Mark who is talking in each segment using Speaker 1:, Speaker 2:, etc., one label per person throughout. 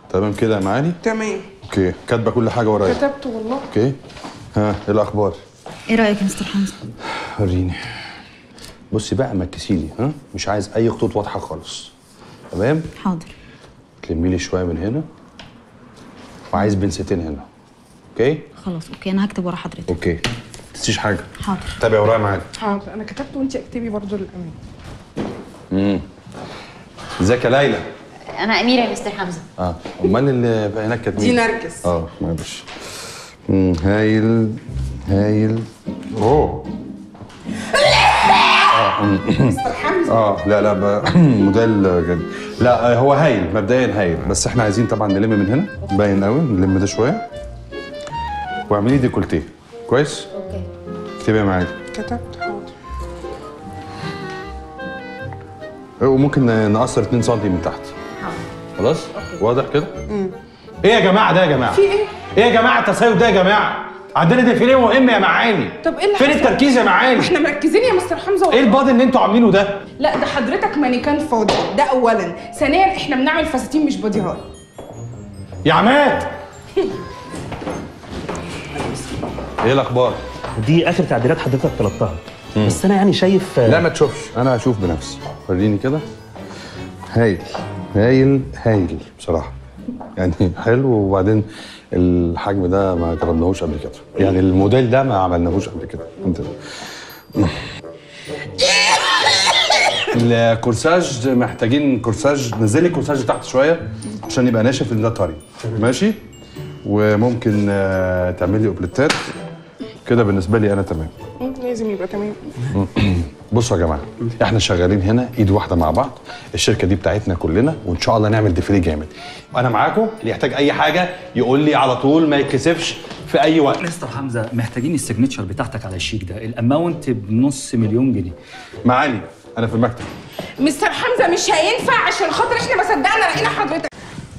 Speaker 1: تمام كده يا معالي
Speaker 2: تمام
Speaker 1: اوكي كاتبه كل حاجه ورايا
Speaker 2: كتبت والله
Speaker 1: اوكي ها ايه الاخبار
Speaker 3: ايه رايك يا مستر حمزه
Speaker 1: وريني بصي بقى مكسي لي ها مش عايز اي خطوط واضحه خالص تمام
Speaker 3: حاضر
Speaker 1: تلمي لي شويه من هنا وعايز بنستين هنا اوكي
Speaker 3: خلاص اوكي انا هكتب ورا حضرتك
Speaker 1: اوكي ما تنسيش حاجه
Speaker 3: حاضر
Speaker 1: تابع ورايا معاك
Speaker 2: حاضر انا كتبت وانت اكتبي برضو للامان
Speaker 1: ازيك يا ليلى
Speaker 4: انا اميره يا مستر حمزه
Speaker 1: اه امال اللي بقى هناك كانت
Speaker 2: دي
Speaker 1: مين؟
Speaker 2: نرجس
Speaker 1: اه معلش مم، هايل هايل اوه
Speaker 2: مستر حمزه
Speaker 1: اه لا لا ب- موديل جد لا آه، هو هايل مبدئيا هايل بس احنا عايزين طبعا نلم من هنا باين قوي نلم ده شويه واعملي ديكولتيه كويس
Speaker 4: اوكي
Speaker 1: اكتبي معايا
Speaker 2: كتبت حاضر
Speaker 1: وممكن نقصر 2 سم من تحت
Speaker 4: حاضر
Speaker 1: خلاص واضح كده ايه يا جماعه ده يا جماعه
Speaker 2: في ايه؟
Speaker 1: ايه يا جماعه التسيب ده يا جماعه عندنا ديفيليه مهم يا معاني
Speaker 2: طب ايه اللي
Speaker 1: فين
Speaker 2: حصل؟
Speaker 1: التركيز يا معاني
Speaker 2: احنا مركزين يا مستر حمزه
Speaker 1: ايه
Speaker 2: والله.
Speaker 1: الباض اللي انتوا عاملينه ده
Speaker 2: لا ده حضرتك مانيكان فاضي ده اولا ثانيا احنا بنعمل فساتين مش بادي هاي
Speaker 1: يا عماد ايه الاخبار
Speaker 5: دي اخر تعديلات حضرتك طلبتها بس انا يعني شايف
Speaker 1: لا ما تشوفش انا هشوف بنفسي وريني كده هايل هايل هايل بصراحه يعني حلو وبعدين الحجم ده ما جربناهوش قبل كده يعني الموديل ده ما عملناهوش قبل كده انت الكورساج محتاجين كورساج نزلي الكورساج تحت شويه عشان يبقى ناشف لان ده طري ماشي وممكن آه، تعملي اوبليتات كده بالنسبه لي انا تمام
Speaker 2: مم، لازم يبقى تمام
Speaker 1: بصوا يا جماعه احنا شغالين هنا ايد واحده مع بعض الشركه دي بتاعتنا كلنا وان شاء الله نعمل ديفيلي جامد وانا معاكم اللي يحتاج اي حاجه يقول لي على طول ما يتكسفش في اي وقت
Speaker 6: مستر حمزه محتاجين السيجنتشر بتاعتك على الشيك ده الاماونت بنص مليون جنيه
Speaker 1: معالي انا في المكتب
Speaker 2: مستر حمزه مش هينفع عشان خاطر احنا ما صدقنا لقينا حضرتك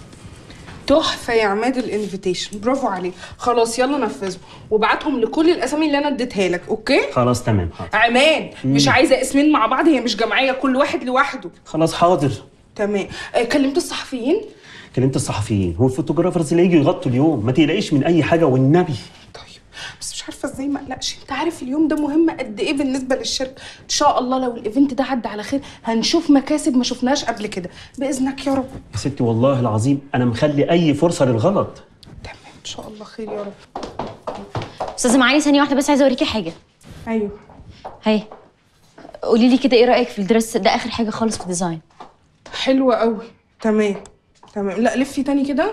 Speaker 2: تحفه يا عماد الانفيتيشن برافو عليك خلاص يلا نفذه وابعتهم لكل الاسامي اللي انا اديتها لك اوكي
Speaker 5: خلاص تمام حاضر
Speaker 2: عماد مش عايزه اسمين مع بعض هي مش جمعيه كل واحد لوحده
Speaker 5: خلاص حاضر
Speaker 2: تمام آه، كلمت الصحفيين
Speaker 5: كلمت الصحفيين والفوتوغرافرز اللي يجوا يغطوا اليوم ما تقلقيش من اي حاجه والنبي
Speaker 2: طيب بس مش عارفه ازاي ما اقلقش انت عارف اليوم ده مهم قد ايه بالنسبه للشركه ان شاء الله لو الايفنت ده عدى على خير هنشوف مكاسب ما شفناهاش قبل كده باذنك يا رب
Speaker 5: يا ستي والله العظيم انا مخلي اي فرصه للغلط
Speaker 2: تمام ان شاء الله خير يا رب
Speaker 4: استاذه معالي ثانيه واحده بس عايزه اوريكي حاجه
Speaker 2: ايوه
Speaker 4: هي قولي لي كده ايه رايك في الدرس ده اخر حاجه خالص في الديزاين
Speaker 2: حلوه قوي تمام تمام لا لفي تاني كده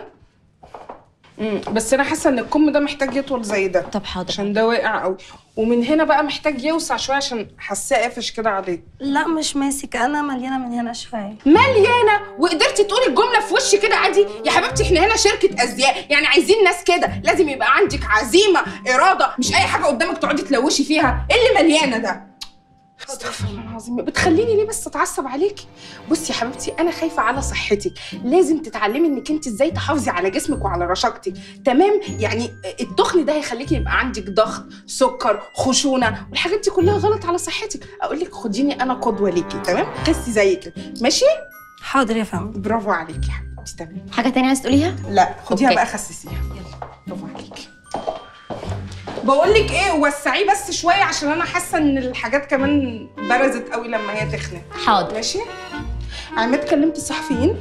Speaker 2: امم بس انا حاسه ان الكم ده محتاج يطول زي ده
Speaker 4: طب حاضر
Speaker 2: عشان ده واقع قوي ومن هنا بقى محتاج يوسع شويه عشان حاساه قافش كده عليه
Speaker 7: لا مش ماسك انا مليانه من هنا شويه
Speaker 2: مليانه وقدرتي تقولي الجمله في وشي كده عادي يا حبيبتي احنا هنا شركه ازياء يعني عايزين ناس كده لازم يبقى عندك عزيمه اراده مش اي حاجه قدامك تقعدي تلوشي فيها ايه اللي مليانه ده استغفر الله العظيم بتخليني ليه بس اتعصب عليكي بصي يا حبيبتي انا خايفه على صحتك لازم تتعلمي انك انت ازاي تحافظي على جسمك وعلى رشاقتك تمام يعني التخن ده هيخليكي يبقى عندك ضغط سكر خشونه والحاجات دي كلها غلط على صحتك اقول لك خديني انا قدوه ليكي تمام خسي زي كده ماشي
Speaker 7: حاضر يا فندم
Speaker 2: برافو عليكي يا حبيبتي تمام
Speaker 4: حاجه تانية عايزه تقوليها
Speaker 2: لا خديها
Speaker 4: أوكي.
Speaker 2: بقى خسسيها يلا برافو عليكي بقول لك ايه وسعيه بس شويه عشان انا حاسه ان الحاجات كمان برزت قوي لما هي تخنت
Speaker 4: حاضر
Speaker 2: ماشي عماد كلمت الصحفيين